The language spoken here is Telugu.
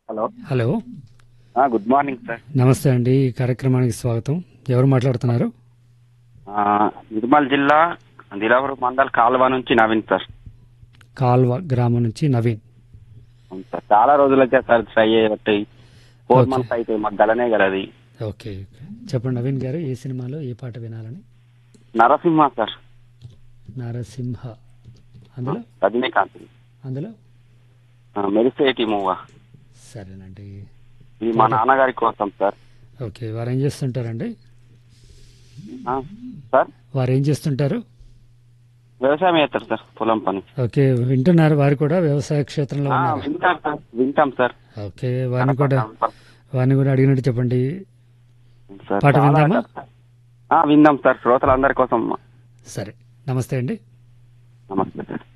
హలో హలో ఆ, గుడ్ మార్నింగ్ సార్ నమస్తే అండి ఈ కార్యక్రమానికి స్వాగతం ఎవరు మాట్లాడుతున్నారు ఆ, నిర్మల్ జిల్లా దిలావరం మండల్ కాల్వ నుంచి నవీన్ సార్ కాల్వ గ్రామం నుంచి నవీన్ అవును సార్ చాలా రోజులకే సార్ ట్రై చేయబట్టి ఫోర్ Okay. మంత్స్ అయితే మాకు గలనే గలది ఓకే ఓకే. చెప్పండి నవీన్ గారు ఏ సినిమాలో ఏ పాట వినాలని నరసింహ సార్ నరసింహ అందులో రజనీకాంత్ అందులో ఆ, మెరిసేటి మూవా సరేనండి ఇది మా నాన్నగారి కోసం సార్ ఓకే వారు ఏం చేస్తుంటారండి ఆ, సార్ వారు ఏం చేస్తుంటారు వ్యవసాయం చేస్తారు సార్ పొలం పని ఓకే వింటున్నారు వారు కూడా వ్యవసాయ క్షేత్రంలో ఆ, ఉన్నారు వింటాం సార్ వింటాం సార్ ఓకే వారిని కూడా వారిని కూడా అడిగినట్టు చెప్పండి సార్, పాట చాలా విందామా? కష్టం. ఆ, విందాం సార్ శ్రోతలందరి కోసం సరే నమస్తే అండి నమస్తే సార్